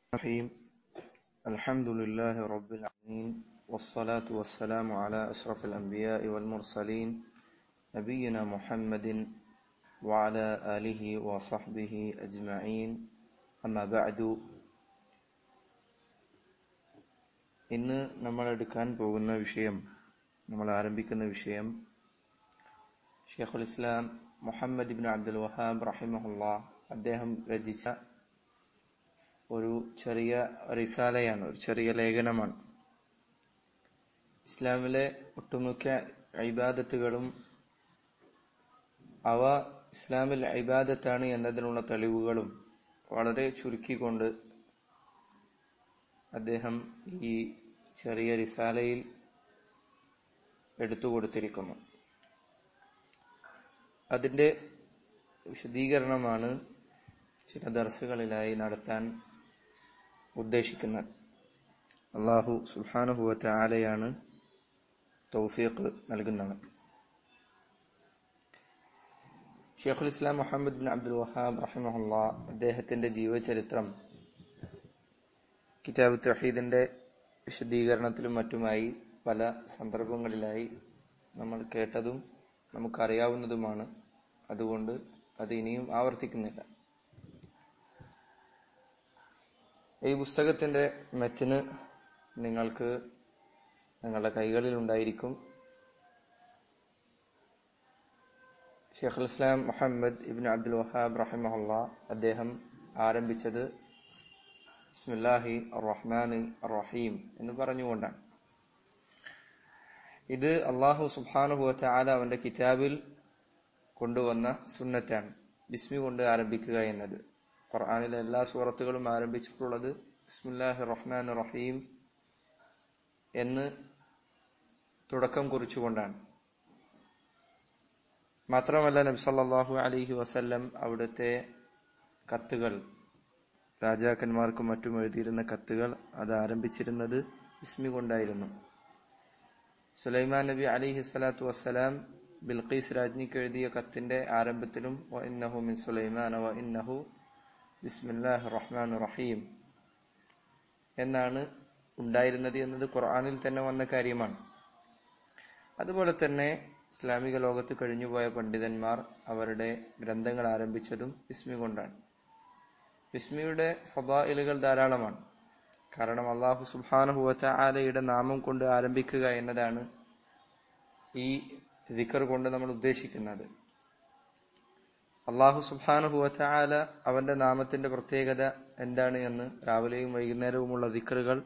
الرحيم الحمد لله رب العالمين والصلاة والسلام على أشرف الأنبياء والمرسلين نبينا محمد وعلى آله وصحبه أجمعين أما بعد ഇന്ന് നമ്മൾ എടുക്കാൻ പോകുന്ന വിഷയം നമ്മൾ ആരംഭിക്കുന്ന വിഷയം ഷെയ്ഖുൽ ഇസ്ലാം മുഹമ്മദ് ഇബിൻ അബ്ദുൽ വഹാബ് റഹിമഹുല്ല അദ്ദേഹം രചിച്ച ഒരു ചെറിയ റിസാലയാണ് ഒരു ചെറിയ ലേഖനമാണ് ഇസ്ലാമിലെ ഒട്ടുമിക്ക ഇബാദത്തുകളും അവ ഇസ്ലാമിൽ ഇബാദത്താണ് എന്നതിനുള്ള തെളിവുകളും വളരെ ചുരുക്കിക്കൊണ്ട് അദ്ദേഹം ഈ ചെറിയ റിസാലയിൽ എടുത്തു കൊടുത്തിരിക്കുന്നു അതിന്റെ വിശദീകരണമാണ് ചില ദർസുകളിലായി നടത്താൻ ഉദ്ദേശിക്കുന്നത് അള്ളാഹു സുഹാനുഭവത്തെ ആലയാണ് തൗഫീഖ് നൽകുന്നത് ഷെയ്ഖുൽ ഇസ്ലാം മുഹമ്മദ് ബിൻ അബ്ദുൽ വഹാബ് റഹിമഹുല്ല അദ്ദേഹത്തിന്റെ ജീവചരിത്രം കിതാബ് തഹീദിന്റെ വിശദീകരണത്തിലും മറ്റുമായി പല സന്ദർഭങ്ങളിലായി നമ്മൾ കേട്ടതും നമുക്കറിയാവുന്നതുമാണ് അതുകൊണ്ട് അത് ഇനിയും ആവർത്തിക്കുന്നില്ല ഈ പുസ്തകത്തിന്റെ മെറ്റിന് നിങ്ങൾക്ക് നിങ്ങളുടെ കൈകളിൽ ഉണ്ടായിരിക്കും ഷെയ്ഖുൽ ഇസ്ലാം മുഹമ്മദ് ഇബിൻ അബ്ദുൽ വഹാബ് റഹിമഹുല്ല അദ്ദേഹം ആരംഭിച്ചത് ബിസ്മില്ലാഹി റഹ്മാനി റഹീം എന്ന് പറഞ്ഞുകൊണ്ടാണ് ഇത് അള്ളാഹു സുബാനുഭവത്തെ ആല അവന്റെ കിതാബിൽ കൊണ്ടുവന്ന സുന്നത്താണ് ബിസ്മി കൊണ്ട് ആരംഭിക്കുക എന്നത് ഖുർആാനിലെ എല്ലാ സൂറത്തുകളും ആരംഭിച്ചിട്ടുള്ളത് ബിസ്മില്ലാഹി റഹ്മാൻ റഹീം എന്ന് തുടക്കം കുറിച്ചുകൊണ്ടാണ് മാത്രമല്ല നബി സല്ലല്ലാഹു അലൈഹി വസല്ലം അവിടുത്തെ കത്തുകൾ രാജാക്കന്മാർക്കും മറ്റും എഴുതിയിരുന്ന കത്തുകൾ അത് ആരംഭിച്ചിരുന്നത് ബിസ്മി കൊണ്ടായിരുന്നു സുലൈമാൻ നബി അലിഹി സ്വലാത്തു വസ്സലാം ബിൽഖീസ് രാജ്ഞിക്ക് എഴുതിയ കത്തിന്റെ ആരംഭത്തിലും ഇന്നഹു മിൻ സുലൈമാൻ വ ഇന്നഹു ബിസ്മില്ലാഹ് റഹ്മാൻ റഹീം എന്നാണ് ഉണ്ടായിരുന്നത് എന്നത് ഖുർആാനിൽ തന്നെ വന്ന കാര്യമാണ് അതുപോലെ തന്നെ ഇസ്ലാമിക ലോകത്ത് കഴിഞ്ഞുപോയ പണ്ഡിതന്മാർ അവരുടെ ഗ്രന്ഥങ്ങൾ ആരംഭിച്ചതും ബിസ്മി കൊണ്ടാണ് ബിസ്മിയുടെ ഫദായിലുകൾ ധാരാളമാണ് കാരണം അള്ളാഹു സുബാനുഹുവച്ച ആലയുടെ നാമം കൊണ്ട് ആരംഭിക്കുക എന്നതാണ് ഈ ദിക്കർ കൊണ്ട് നമ്മൾ ഉദ്ദേശിക്കുന്നത് അള്ളാഹു സുബാനുഹുവച്ച ആല അവന്റെ നാമത്തിന്റെ പ്രത്യേകത എന്താണ് എന്ന് രാവിലെയും വൈകുന്നേരവുമുള്ള ദിക്കറുകൾ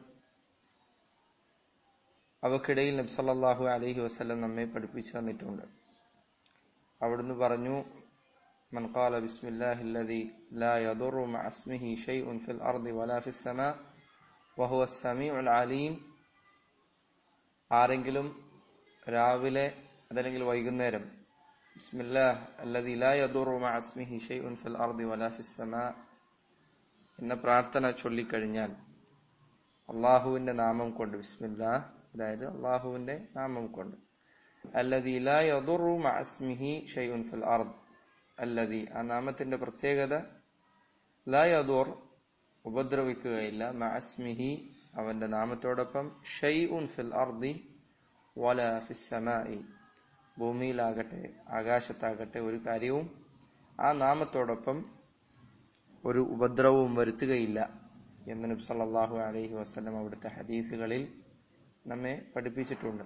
അവക്കിടയിൽ നബ്സല്ലാഹു അലഹി വസ്ലം നമ്മെ പഠിപ്പിച്ചു തന്നിട്ടുണ്ട് അവിടുന്ന് പറഞ്ഞു من قال بسم الله الذي لا يضر مع اسمه شيء في الأرض ولا في السماء وهو السميع العليم ആരെങ്കിലും രാവിലെ അതല്ലെങ്കിൽ വൈകുന്നേരം ബിസ്മില്ലാഹ് അല്ലദി ലാ യദുറു മഅ ഇസ്മിഹി ഷൈഉൻ ഫിൽ അർദി വലാ ഫിസ് സമാ എന്ന പ്രാർത്ഥന ചൊല്ലിക്കഴിഞ്ഞാൽ അള്ളാഹുവിന്റെ നാമം കൊണ്ട് ബിസ്മില്ലാഹ് അതായത് അള്ളാഹുവിന്റെ നാമം കൊണ്ട് അല്ലദി ലാ യദുറു മഅ ഇസ്മിഹി ഷൈഉൻ ഫിൽ അർദ് അല്ലതി ആ നാമത്തിന്റെ പ്രത്യേകത ലയദോർ ഉപദ്രവിക്കുകയില്ല മഅസ്മിഹി അവന്റെ നാമത്തോടൊപ്പം ഷൈഉൻ ഫിൽ അർദി വല ഫിസ്സമായി ഭൂമിയിലാകട്ടെ ആകാശത്താകട്ടെ ഒരു കാര്യവും ആ നാമത്തോടൊപ്പം ഒരു ഉപദ്രവവും വരുത്തുകയില്ല എന്ന് നബി സല്ലല്ലാഹു അലൈഹി വസല്ലം അവിടുത്തെ ഹദീസുകളിൽ നമ്മെ പഠിപ്പിച്ചിട്ടുണ്ട്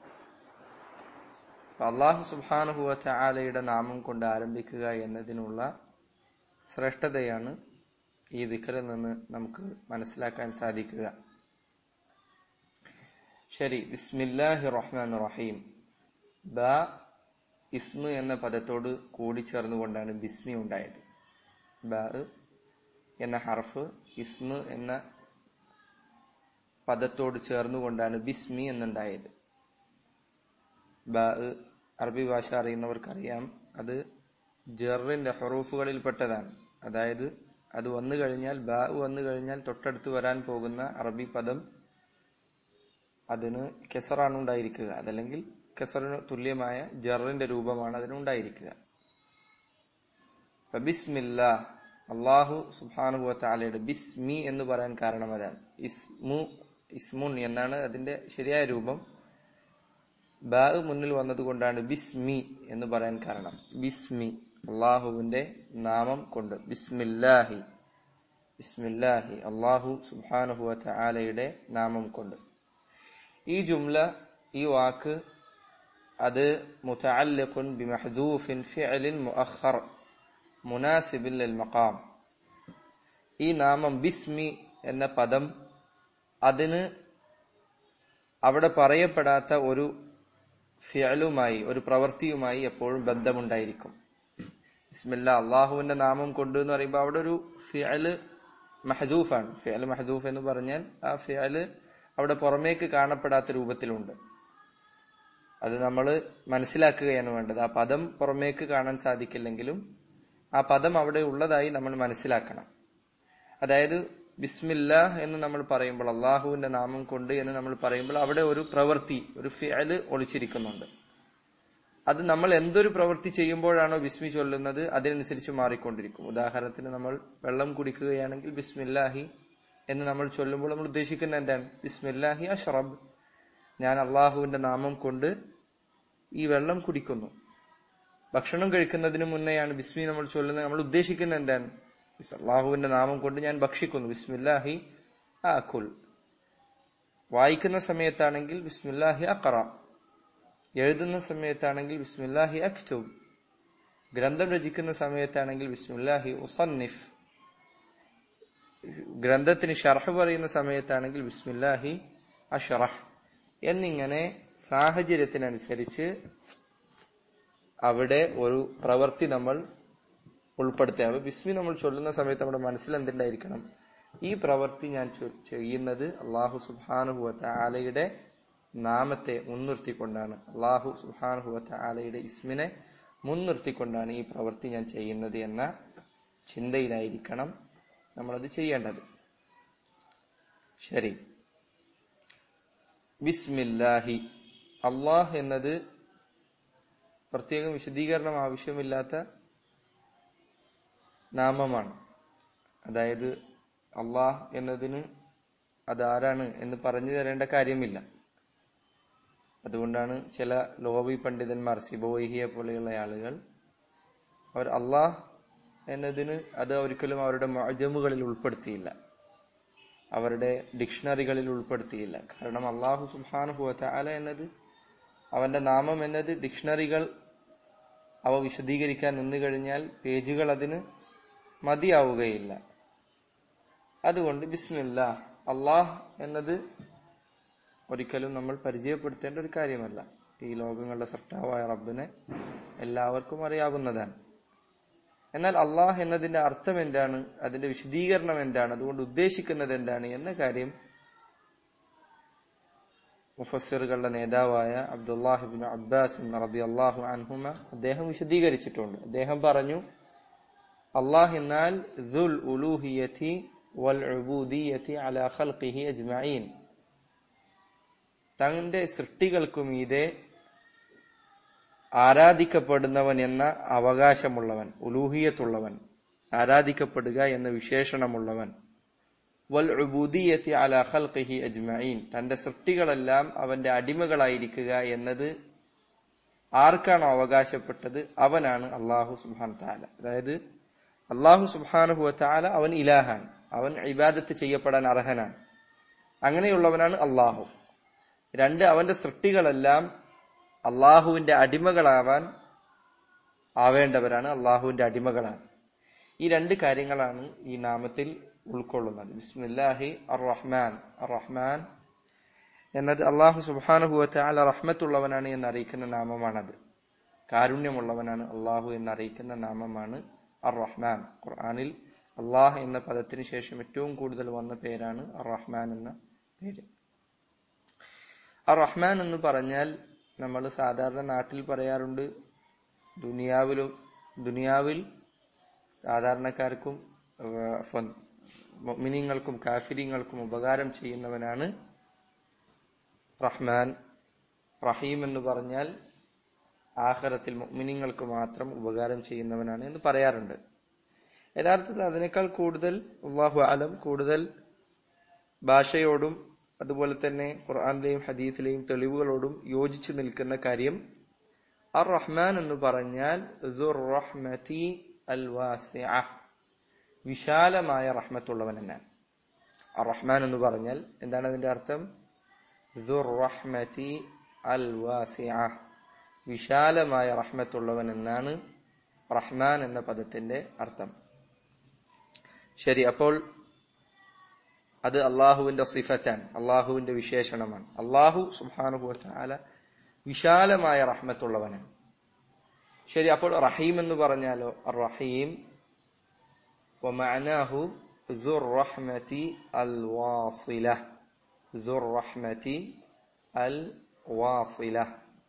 അള്ളാഹു സുബാനുഹുവറ്റ ആലയുടെ നാമം കൊണ്ട് ആരംഭിക്കുക എന്നതിനുള്ള ശ്രേഷ്ഠതയാണ് ഈ ദിക്കറിൽ നിന്ന് നമുക്ക് മനസ്സിലാക്കാൻ സാധിക്കുക ശരി ബിസ്മില്ലാഹി റഹ്മാൻ റഹീം ബ ഇസ്മ എന്ന പദത്തോട് കൂടിച്ചേർന്നുകൊണ്ടാണ് ബിസ്മി ഉണ്ടായത് ബ എന്ന ഹർഫ് ഇസ്മ എന്ന പദത്തോട് ചേർന്നുകൊണ്ടാണ് ബിസ്മി എന്നുണ്ടായത് ബ അറബി ഭാഷ അറിയുന്നവർക്കറിയാം അത് ജെറിന്റെ ഹറൂഫുകളിൽപ്പെട്ടതാണ് അതായത് അത് വന്നു കഴിഞ്ഞാൽ ബ വന്നു കഴിഞ്ഞാൽ തൊട്ടടുത്ത് വരാൻ പോകുന്ന അറബി പദം അതിന് കെസറാണ് ഉണ്ടായിരിക്കുക അതല്ലെങ്കിൽ കെസറിന് തുല്യമായ ജറിന്റെ രൂപമാണ് അതിനുണ്ടായിരിക്കുക ബിസ്മില്ല അള്ളാഹു സുബാനുഭവ താലയുടെ ബിസ്മി എന്ന് പറയാൻ കാരണം അതാണ് ഇസ്മു ഇസ്മുൻ എന്നാണ് അതിന്റെ ശരിയായ രൂപം ബാ മുന്നിൽ വന്നതുകൊണ്ടാണ് ബിസ്മി എന്ന് പറയാൻ കാരണം ബിസ്മി അള്ളാഹുവിന്റെ നാമം കൊണ്ട് ബിസ്മില്ലാഹി ബിസ്മില്ലാഹി അള്ളാഹു സുബാനുഹുവ താലയുടെ നാമം കൊണ്ട് ഈ ജുംല ഈ വാക്ക് അത് മുതഅല്ലിഖുൻ ബിമഹ്ദൂഫിൻ ഫിഅലിൻ മുഅഖർ മുനാസിബിൻ ലിൽ മഖാം ഈ നാമം ബിസ്മി എന്ന പദം അതിന് അവിടെ പറയപ്പെടാത്ത ഒരു ഫിയലുമായി ഒരു പ്രവൃത്തിയുമായി എപ്പോഴും ബന്ധമുണ്ടായിരിക്കും ബിസ്മില്ല അള്ളാഹുവിന്റെ നാമം കൊണ്ട് എന്ന് പറയുമ്പോൾ അവിടെ ഒരു ഫിയല് മഹദൂഫാണ് ഫിയൽ മഹദൂഫ് എന്ന് പറഞ്ഞാൽ ആ ഫിയല് അവിടെ പുറമേക്ക് കാണപ്പെടാത്ത രൂപത്തിലുണ്ട് അത് നമ്മൾ മനസ്സിലാക്കുകയാണ് വേണ്ടത് ആ പദം പുറമേക്ക് കാണാൻ സാധിക്കില്ലെങ്കിലും ആ പദം അവിടെ ഉള്ളതായി നമ്മൾ മനസ്സിലാക്കണം അതായത് ബിസ്മില്ല എന്ന് നമ്മൾ പറയുമ്പോൾ അള്ളാഹുവിന്റെ നാമം കൊണ്ട് എന്ന് നമ്മൾ പറയുമ്പോൾ അവിടെ ഒരു പ്രവൃത്തി ഒരു ഫിയല് ഒളിച്ചിരിക്കുന്നുണ്ട് അത് നമ്മൾ എന്തൊരു പ്രവൃത്തി ചെയ്യുമ്പോഴാണോ ബിസ്മി ചൊല്ലുന്നത് അതിനനുസരിച്ച് മാറിക്കൊണ്ടിരിക്കും ഉദാഹരണത്തിന് നമ്മൾ വെള്ളം കുടിക്കുകയാണെങ്കിൽ ബിസ്മില്ലാഹി എന്ന് നമ്മൾ ചൊല്ലുമ്പോൾ നമ്മൾ ഉദ്ദേശിക്കുന്ന എന്താണ് ബിസ്മില്ലാഹി അഷറബ് ഞാൻ അള്ളാഹുവിന്റെ നാമം കൊണ്ട് ഈ വെള്ളം കുടിക്കുന്നു ഭക്ഷണം കഴിക്കുന്നതിന് മുന്നെയാണ് ബിസ്മി നമ്മൾ ചൊല്ലുന്നത് നമ്മൾ ഉദ്ദേശിക്കുന്നത് എന്താണ് അള്ളാഹുവിന്റെ നാമം കൊണ്ട് ഞാൻ ഭക്ഷിക്കുന്നു ബിസ്മില്ലാഹി അഖുൽ വായിക്കുന്ന സമയത്താണെങ്കിൽ ബിസ്മില്ലാഹി അഖറ എഴുതുന്ന സമയത്താണെങ്കിൽ ബിസ്മില്ലാഹി അക്തുബ് ഗ്രന്ഥം രചിക്കുന്ന സമയത്താണെങ്കിൽ ബിസ്മില്ലാഹി ഉസന്നിഫ് ഗ്രന്ഥത്തിന് ഷർഹ് പറയുന്ന സമയത്താണെങ്കിൽ ബിസ്മില്ലാഹി അഷറഹ് എന്നിങ്ങനെ സാഹചര്യത്തിനനുസരിച്ച് അവിടെ ഒരു പ്രവൃത്തി നമ്മൾ ഉൾപ്പെടുത്തുക അപ്പൊ ബിസ്മി നമ്മൾ ചൊല്ലുന്ന സമയത്ത് നമ്മുടെ മനസ്സിൽ എന്തുണ്ടായിരിക്കണം ഈ പ്രവൃത്തി ഞാൻ ചെയ്യുന്നത് അള്ളാഹു സുബാനുഹുവത്ത ആലയുടെ നാമത്തെ മുൻനിർത്തിക്കൊണ്ടാണ് അള്ളാഹു സുബാനുഹുവത്ത ആലയുടെ ഇസ്മിനെ മുൻനിർത്തിക്കൊണ്ടാണ് ഈ പ്രവൃത്തി ഞാൻ ചെയ്യുന്നത് എന്ന ചിന്തയിലായിരിക്കണം നമ്മളത് ചെയ്യേണ്ടത് ശരി ബിസ്മില്ലാഹി അള്ളാഹ് എന്നത് പ്രത്യേകം വിശദീകരണം ആവശ്യമില്ലാത്ത നാമമാണ് അതായത് അള്ളാഹ് എന്നതിന് അതാരാണ് എന്ന് പറഞ്ഞു തരേണ്ട കാര്യമില്ല അതുകൊണ്ടാണ് ചില ലോബി പണ്ഡിതന്മാർ സിബോഹിയെ പോലെയുള്ള ആളുകൾ അവർ അള്ളാഹ് എന്നതിന് അത് ഒരിക്കലും അവരുടെ മജമുകളിൽ ഉൾപ്പെടുത്തിയില്ല അവരുടെ ഡിക്ഷണറികളിൽ ഉൾപ്പെടുത്തിയില്ല കാരണം അള്ളാഹു സുബാനുഭവത്ത അല എന്നത് അവന്റെ നാമം എന്നത് ഡിക്ഷണറികൾ അവ വിശദീകരിക്കാൻ നിന്നു കഴിഞ്ഞാൽ പേജുകൾ അതിന് മതിയാവുകയില്ല അതുകൊണ്ട് ബിസ്മില്ല അള്ളാഹ് എന്നത് ഒരിക്കലും നമ്മൾ പരിചയപ്പെടുത്തേണ്ട ഒരു കാര്യമല്ല ഈ ലോകങ്ങളുടെ സൃഷ്ടാവായ റബ്ബിനെ എല്ലാവർക്കും അറിയാവുന്നതാണ് എന്നാൽ അള്ളാഹ് എന്നതിന്റെ അർത്ഥം എന്താണ് അതിന്റെ വിശദീകരണം എന്താണ് അതുകൊണ്ട് ഉദ്ദേശിക്കുന്നത് എന്താണ് എന്ന കാര്യം മുഫസ്സിറുകളുടെ നേതാവായ അബ്ദുല്ലാഹിബിൻ അബ്ബാസ് റബി അള്ളാഹു അൻഹുമ അദ്ദേഹം വിശദീകരിച്ചിട്ടുണ്ട് അദ്ദേഹം പറഞ്ഞു അള്ളാഹ് എന്നാൽ ദുൽ ഉലൂഹിയത്തി വൽ ഉബൂദിയത്തി അലാ ഖൽഖിഹി അജ്മഈൻ തന്റെ സൃഷ്ടികൾക്കു മീതെ ആരാധിക്കപ്പെടുന്നവൻ എന്ന അവകാശമുള്ളവൻ ഉലൂഹിയത്തുള്ളവൻ ആരാധിക്കപ്പെടുക എന്ന വിശേഷണമുള്ളവൻ വൽ ഉബൂദിയത്തി അല ഖൽഖിഹി അജ്മഈൻ തന്റെ സൃഷ്ടികളെല്ലാം അവന്റെ അടിമകളായിരിക്കുക എന്നത് ആർക്കാണോ അവകാശപ്പെട്ടത് അവനാണ് അള്ളാഹു സുബാൻ താല അതായത് അള്ളാഹു സുബാനുഹു താല അവൻ ഇലാഹാൻ അവൻ ഇബാദത്ത് ചെയ്യപ്പെടാൻ അർഹനാണ് അങ്ങനെയുള്ളവനാണ് അള്ളാഹു രണ്ട് അവന്റെ സൃഷ്ടികളെല്ലാം അള്ളാഹുവിന്റെ അടിമകളാവാൻ ആവേണ്ടവരാണ് അള്ളാഹുവിന്റെ അടിമകളാണ് ഈ രണ്ട് കാര്യങ്ങളാണ് ഈ നാമത്തിൽ ഉൾക്കൊള്ളുന്നത് ബിസ്മില്ലാഹി അർ റഹ്മാൻ അർ റഹ്മാൻ എന്നത് അള്ളാഹു സുബാനുഭവത്തെ അല റഹ്മത്തുള്ളവനാണ് എന്ന് അറിയിക്കുന്ന നാമമാണത് കാരുണ്യമുള്ളവനാണ് അള്ളാഹു എന്ന് അറിയിക്കുന്ന നാമമാണ് അർ റഹ്മാൻ ഖുർആാനിൽ അള്ളാഹ് എന്ന പദത്തിന് ശേഷം ഏറ്റവും കൂടുതൽ വന്ന പേരാണ് അർ റഹ്മാൻ എന്ന പേര് അർ റഹ്മാൻ എന്ന് പറഞ്ഞാൽ നമ്മൾ സാധാരണ നാട്ടിൽ പറയാറുണ്ട് ദുനിയാവിലും ദുനിയാവിൽ സാധാരണക്കാർക്കും മിനിങ്ങൾക്കും കാഫിരിങ്ങൾക്കും ഉപകാരം ചെയ്യുന്നവനാണ് റഹ്മാൻ റഹീം എന്ന് പറഞ്ഞാൽ ആഖിറത്തിൽ മുഅ്മിനീങ്ങൾക്ക് മാത്രം ഉപകാരം ചെയ്യുന്നവനാണ് എന്ന് പറയാറുണ്ട് യഥാർത്ഥത്തിൽ അതിനേക്കാൾ കൂടുതൽ അള്ളാഹു ആലം കൂടുതൽ ഭാഷയോടും അതുപോലെ തന്നെ ഖുർആാനിലെയും ഹദീസിലെയും തെളിവുകളോടും യോജിച്ചു നിൽക്കുന്ന കാര്യം അർ റഹ്മാൻ എന്ന് പറഞ്ഞാൽ റഹ്മതി അൽ വാസിഅ വിശാലമായ റഹ്മത്തുള്ളവൻ എന്നാണ് അർ റഹ്മാൻ എന്ന് പറഞ്ഞാൽ എന്താണ് അതിന്റെ അർത്ഥം റഹ്മതി അൽ വാസിഅ വിശാലമായ റഹ്മത്തുള്ളവൻ എന്നാണ് റഹ്മാൻ എന്ന പദത്തിന്റെ അർത്ഥം ശരി അപ്പോൾ അത് അള്ളാഹുവിന്റെ സിഫറ്റാൻ അള്ളാഹുവിന്റെ വിശേഷണമാണ് അള്ളാഹു സുബാനുഹു താല വിശാലമായ റഹ്മത്തുള്ളവനാണ് ശരി അപ്പോൾ റഹീം എന്ന് പറഞ്ഞാലോ റഹീം ومعناه ذو الرحمة الواصلة ذو الرحمة الواصلة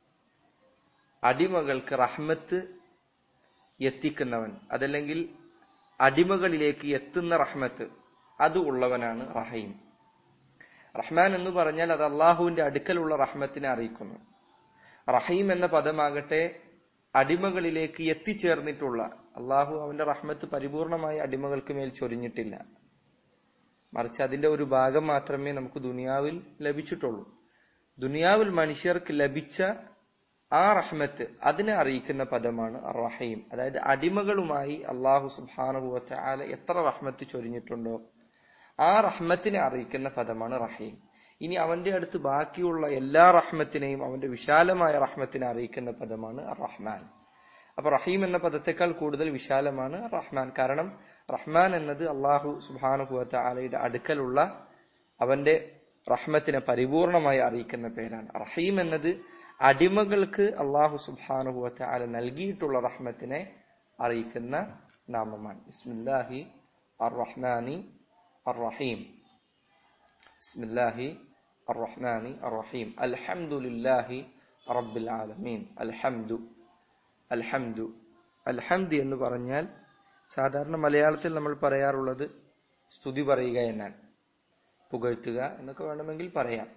അടിമകൾക്ക് റഹ്മത്ത് എത്തിക്കുന്നവൻ അതല്ലെങ്കിൽ അടിമകളിലേക്ക് എത്തുന്ന റഹ്മത്ത് അത് ഉള്ളവനാണ് റഹീം റഹ്മാൻ എന്ന് പറഞ്ഞാൽ അത് അള്ളാഹുവിന്റെ അടുക്കലുള്ള റഹ്മത്തിനെ അറിയിക്കുന്നു റഹീം എന്ന പദമാകട്ടെ അടിമകളിലേക്ക് എത്തിച്ചേർന്നിട്ടുള്ള അള്ളാഹു അവന്റെ റഹ്മത്ത് പരിപൂർണമായി അടിമകൾക്ക് മേൽ ചൊരിഞ്ഞിട്ടില്ല മറിച്ച് അതിന്റെ ഒരു ഭാഗം മാത്രമേ നമുക്ക് ദുനിയാവിൽ ലഭിച്ചിട്ടുള്ളൂ ദുനിയാവിൽ മനുഷ്യർക്ക് ലഭിച്ച ആ റഹ്മത്ത് അതിനെ അറിയിക്കുന്ന പദമാണ് റഹീം അതായത് അടിമകളുമായി അള്ളാഹു സുബാനുഭവത്തെ ആല എത്ര റഹ്മത്ത് ചൊരിഞ്ഞിട്ടുണ്ടോ ആ റഹ്മത്തിനെ അറിയിക്കുന്ന പദമാണ് റഹീം ഇനി അവന്റെ അടുത്ത് ബാക്കിയുള്ള എല്ലാ റഹ്മത്തിനെയും അവന്റെ വിശാലമായ റഹ്മത്തിനെ അറിയിക്കുന്ന പദമാണ് റഹ്മാൻ അപ്പൊ റഹീം എന്ന പദത്തെക്കാൾ കൂടുതൽ വിശാലമാണ് റഹ്മാൻ കാരണം റഹ്മാൻ എന്നത് അള്ളാഹു സുബാനുഭവത്തെ ആലയുടെ അടുക്കലുള്ള അവന്റെ റഹ്മത്തിനെ പരിപൂർണമായി അറിയിക്കുന്ന പേരാണ് റഹീം എന്നത് അടിമകൾക്ക് അള്ളാഹു സുബാനുഭവത്തെ ആല നൽകിയിട്ടുള്ള റഹ്മത്തിനെ അറിയിക്കുന്ന നാമമാണ് ഇസ്മില്ലാഹി അർ റഹ്മാനി അർ റഹീം ബിസ്മില്ലാഹി അർ റഹ്മാനി അർ റഹീം അൽഹംദുലില്ലാഹി റബ്ബിൽ ആലമീൻ അൽഹംദു അൽഹംദു അൽഹംദ് എന്ന് പറഞ്ഞാൽ സാധാരണ മലയാളത്തിൽ നമ്മൾ പറയാറുള്ളത് സ്തുതി പറയുക എന്നാണ് പുകഴ്ത്തുക എന്നൊക്കെ വേണമെങ്കിൽ പറയാം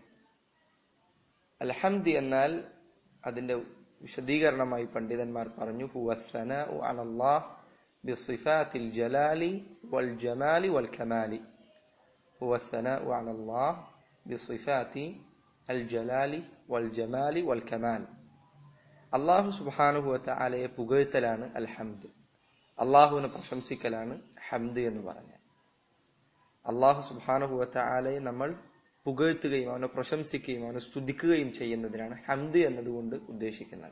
അൽഹംദ് എന്നാൽ അതിന്റെ വിശദീകരണമായി പണ്ഡിതന്മാർ പറഞ്ഞു ഹുവസന അലല്ലാഹ് ബിസിഫാത്തിൽ ജലാലി വൽ ജമാലി വൽ കമാലി ഹുവസന അലല്ലാഹ് ബിസിഫാത്തി അൽ ജലാലി വൽ ജമാലി വൽ കമാൽ അള്ളാഹു സുബാനുഹുവത്ത ആലയെ പുകഴ്ത്തലാണ് അൽഹംദ് അള്ളാഹുവിനെ പ്രശംസിക്കലാണ് ഹംദ് എന്ന് പറഞ്ഞാൽ അള്ളാഹു സുബാനുഹുവത്ത ആലയെ നമ്മൾ പുകഴ്ത്തുകയും അവനെ പ്രശംസിക്കുകയും അവനെ സ്തുതിക്കുകയും ചെയ്യുന്നതിനാണ് ഹംദ് എന്നതുകൊണ്ട് ഉദ്ദേശിക്കുന്നത്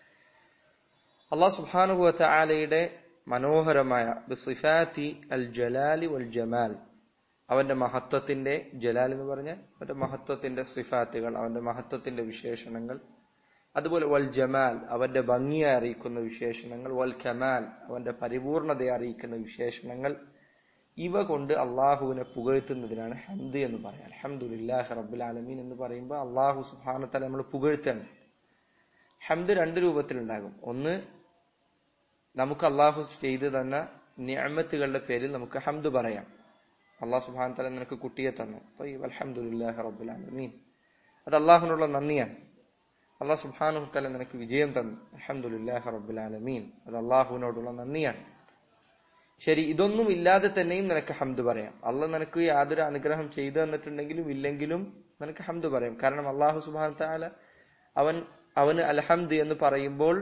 അള്ളാഹു സുബാനുഹുവത്ത ആലയുടെ മനോഹരമായ ബിസിഫാത്തി അൽ ജലാലി വൽ ജമാൽ അവന്റെ മഹത്വത്തിന്റെ ജലാൽ എന്ന് പറഞ്ഞാൽ അവന്റെ മഹത്വത്തിന്റെ സിഫാത്തുകൾ അവന്റെ മഹത്വത്തിന്റെ വിശേഷണങ്ങൾ അതുപോലെ വൽ ജമാൽ അവന്റെ ഭംഗിയെ അറിയിക്കുന്ന വിശേഷണങ്ങൾ വൽ കമാൽ അവന്റെ പരിപൂർണതയെ അറിയിക്കുന്ന വിശേഷണങ്ങൾ ഇവ കൊണ്ട് അള്ളാഹുവിനെ പുകഴ്ത്തുന്നതിനാണ് ഹംദ് എന്ന് പറയാം അലഹമുല്ലാഹ് റബ്ബുൽ ആലമീൻ എന്ന് പറയുമ്പോൾ അള്ളാഹു സുഹാനത്തല നമ്മൾ പുകഴ്ത്തണം ഹംദ് രണ്ട് രൂപത്തിലുണ്ടാകും ഒന്ന് നമുക്ക് അള്ളാഹു ചെയ്തു തന്ന നിയമത്തുകളുടെ പേരിൽ നമുക്ക് ഹംദ് പറയാം അള്ളാഹു സുഹാൻ തല നിനക്ക് കുട്ടിയെ തന്നു അപ്പൊ ഈ അലഹമുല്ലാഹ് റബ്ബുൽ ആലമീൻ അത് അള്ളാഹുനുള്ള നന്ദിയാണ് അള്ളാഹു സുബാനു തല നിനക്ക് വിജയം തന്നു അലഹമുല്ലാഹ് റബ്ബുൽ ആലമീൻ അത് അള്ളാഹുവിനോടുള്ള നന്ദിയാണ് ശരി ഇതൊന്നും ഇല്ലാതെ തന്നെയും നിനക്ക് ഹംദ് പറയാം അള്ള നിനക്ക് യാതൊരു അനുഗ്രഹം ചെയ്തു തന്നിട്ടുണ്ടെങ്കിലും ഇല്ലെങ്കിലും നിനക്ക് ഹംദ് പറയാം കാരണം അള്ളാഹു സുബാൻ താല അവൻ അവന് അൽഹംദ് എന്ന് പറയുമ്പോൾ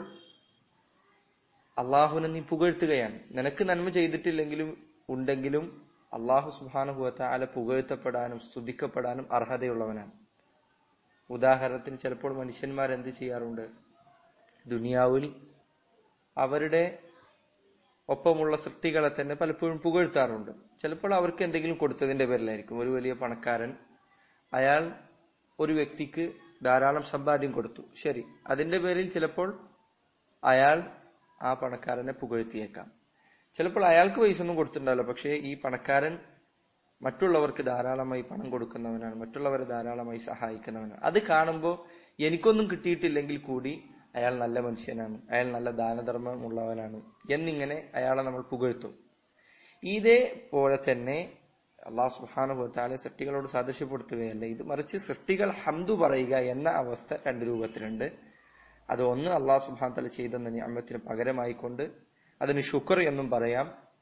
അള്ളാഹുവിനെ നീ പുകഴ്ത്തുകയാണ് നിനക്ക് നന്മ ചെയ്തിട്ടില്ലെങ്കിലും ഉണ്ടെങ്കിലും അള്ളാഹു സുബാനുഭവത്താല പുകഴ്ത്തപ്പെടാനും സ്തുതിക്കപ്പെടാനും അർഹതയുള്ളവനാണ് ഉദാഹരണത്തിന് ചിലപ്പോൾ മനുഷ്യന്മാർ എന്ത് ചെയ്യാറുണ്ട് ദുനിയാവിൽ അവരുടെ ഒപ്പമുള്ള സൃഷ്ടികളെ തന്നെ പലപ്പോഴും പുകഴ്ത്താറുണ്ട് ചിലപ്പോൾ അവർക്ക് എന്തെങ്കിലും കൊടുത്തതിന്റെ പേരിലായിരിക്കും ഒരു വലിയ പണക്കാരൻ അയാൾ ഒരു വ്യക്തിക്ക് ധാരാളം സമ്പാദ്യം കൊടുത്തു ശരി അതിന്റെ പേരിൽ ചിലപ്പോൾ അയാൾ ആ പണക്കാരനെ പുകഴ്ത്തിയേക്കാം ചിലപ്പോൾ അയാൾക്ക് പൈസ ഒന്നും കൊടുത്തിട്ടുണ്ടാവില്ല പക്ഷേ ഈ പണക്കാരൻ മറ്റുള്ളവർക്ക് ധാരാളമായി പണം കൊടുക്കുന്നവനാണ് മറ്റുള്ളവരെ ധാരാളമായി സഹായിക്കുന്നവനാണ് അത് കാണുമ്പോൾ എനിക്കൊന്നും കിട്ടിയിട്ടില്ലെങ്കിൽ കൂടി അയാൾ നല്ല മനുഷ്യനാണ് അയാൾ നല്ല ദാനധർമ്മമുള്ളവനാണ് എന്നിങ്ങനെ അയാളെ നമ്മൾ പുകഴ്ത്തും ഇതേപോലെ തന്നെ അള്ളാഹു സുഹാനുഭവത്താലെ സൃഷ്ടികളോട് സാദൃശ്യപ്പെടുത്തുകയല്ല ഇത് മറിച്ച് സൃഷ്ടികൾ ഹംദു പറയുക എന്ന അവസ്ഥ രണ്ട് രൂപത്തിലുണ്ട് അത് ഒന്ന് അള്ളാഹു സുബാൻ തല ചെയ്തെന്ന നിയമത്തിന് പകരമായിക്കൊണ്ട് അതിന് ഷുക്കർ എന്നും പറയാം